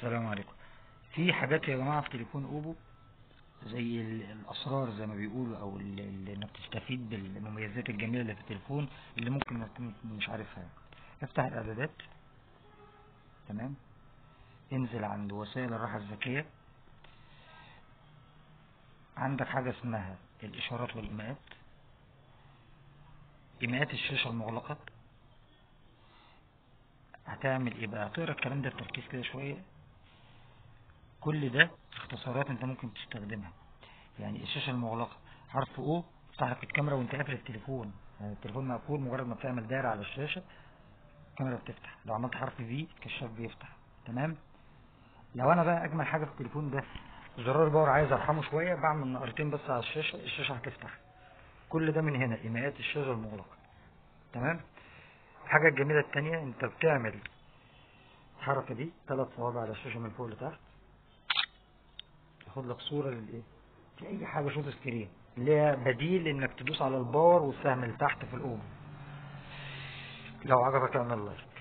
السلام عليكم في حاجات يا جماعة في تليفون اوبو زي ال- الاسرار زي ما بيقولوا او ال- ال- انك تستفيد بالمميزات الجميلة اللي في التليفون اللي ممكن انك تكون مش عارفها افتح الاعدادات تمام انزل عند وسائل الراحة الذكية عندك حاجة اسمها الاشارات والايماءات ايماءات الشاشة المغلقة هتعمل ايه بقى هتقرا الكلام ده بتركيز كده شوية كل ده اختصارات انت ممكن تستخدمها يعني الشاشة المغلقة حرف او يفتح لك الكاميرا وانت قافل التليفون يعني التليفون مقفول مجرد ما بتعمل دايرة على الشاشة الكاميرا بتفتح لو عملت حرف في الكشاف بيفتح تمام لو انا بقى اجمل حاجة في التليفون ده زرار الباور عايز ارحمه شوية بعمل نقرتين بس على الشاشة الشاشة هتفتح كل ده من هنا ايماءات الشاشة المغلقة تمام الحاجة الجميلة التانية انت بتعمل الحركة دي ثلاث صوابع على الشاشة من فوق لتحت تاخد لك صورة للايه في اي حاجة شوت سكرين اللي هي بديل انك تدوس على الباور والسهم اللي تحت في الاوم لو عجبك اعمل لايك